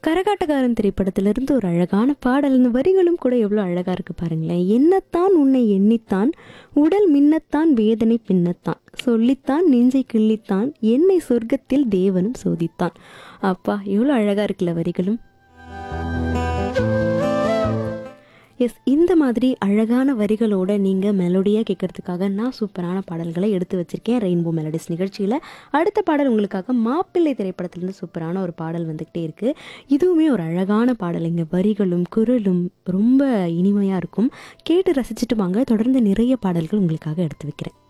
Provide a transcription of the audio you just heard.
கரகாட்டக்காரன் திரைப்படத்திலிருந்து ஒரு அழகான பாடல் இந்த வரிகளும் கூட எவ்வளோ அழகாக இருக்குது பாருங்களேன் என்னத்தான் உன்னை எண்ணித்தான் உடல் மின்னத்தான் வேதனை பின்னத்தான் சொல்லித்தான் நெஞ்சை கிள்ளித்தான் என்னை சொர்க்கத்தில் தேவனும் சோதித்தான் அப்பா எவ்வளோ அழகாக இருக்குல்ல வரிகளும் எஸ் இந்த மாதிரி அழகான வரிகளோட நீங்கள் மெலோடியாக கேட்கறதுக்காக நான் சூப்பரான பாடல்களை எடுத்து வச்சிருக்கேன் ரெயின்போ மெலடிஸ் நிகழ்ச்சியில் அடுத்த பாடல் உங்களுக்காக மாப்பிள்ளை திரைப்படத்துலேருந்து சூப்பரான ஒரு பாடல் வந்துக்கிட்டே இருக்குது இதுவுமே ஒரு அழகான பாடலுங்க வரிகளும் குரலும் ரொம்ப இனிமையாக இருக்கும் கேட்டு ரசிச்சுட்டு வாங்க தொடர்ந்து நிறைய பாடல்கள் உங்களுக்காக எடுத்து வைக்கிறேன்